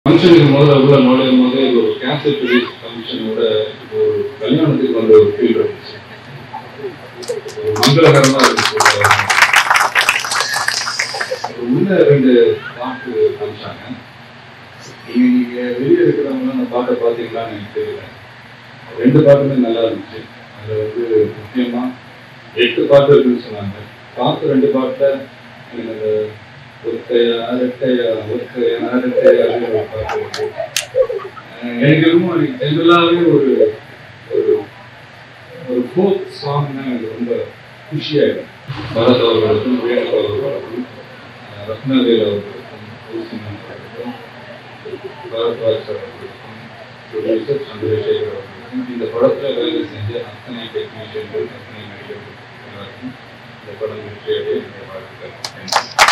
ஃபங்க்ஷனுக்கு முதல்ல உள்ள நுழையும் போது இது ஒரு கேன்சர் ரிலீஸ் ஃபங்க்ஷனோட ஒரு கல்யாணத்துக்கு வந்த ஒரு ஃபீல் இருந்துச்சு ஒரு மங்களகரமா இருந்துச்சு ஒரு உள்ள ரெண்டு பாட்டு காமிச்சாங்க நீங்க நீங்க வெளியே இருக்கிறவங்க அந்த பாட்டை பார்த்தீங்களான்னு எனக்கு தெரியல ரெண்டு பாட்டுமே நல்லா இருந்துச்சு அதுல வந்து முக்கியமா எட்டு பாட்டு இருக்குன்னு சொன்னாங்க பார்த்த ரெண்டு பாட்டுல எனக்கு அந்த ஒத்தையா அரட்டையா ஒத்தையா அரட்டையா அப்படின்னு ஒரு பாட்டு இருக்கு. அஹ் எனக்கு ரொம்ப ஜென்ரலாகவே ஒரு ஒரு ஒரு ஃபோக் சாங்னா எனக்கு ரொம்ப குஷியாயிடும் பரத் அவர்களுக்கும் வேணு அவர்களுக்கும் அஹ் ரத்னவேல் அவர்களுக்கும் பூசிமன் அவர்களுக்கும் பரத்வாஜ் அவர்களுக்கும் ப்ரொடியூசர் சந்திரசேகர் அவர்களுக்கும் இந்த படத்தில் வேலை செஞ்ச அத்தனை டெக்னீஷியன்கள் அத்தனை நடிகர்கள் எல்லாருக்கும் இந்த படம் வெற்றியடைய என்னுடைய வாழ்த்துக்கள் Thank you.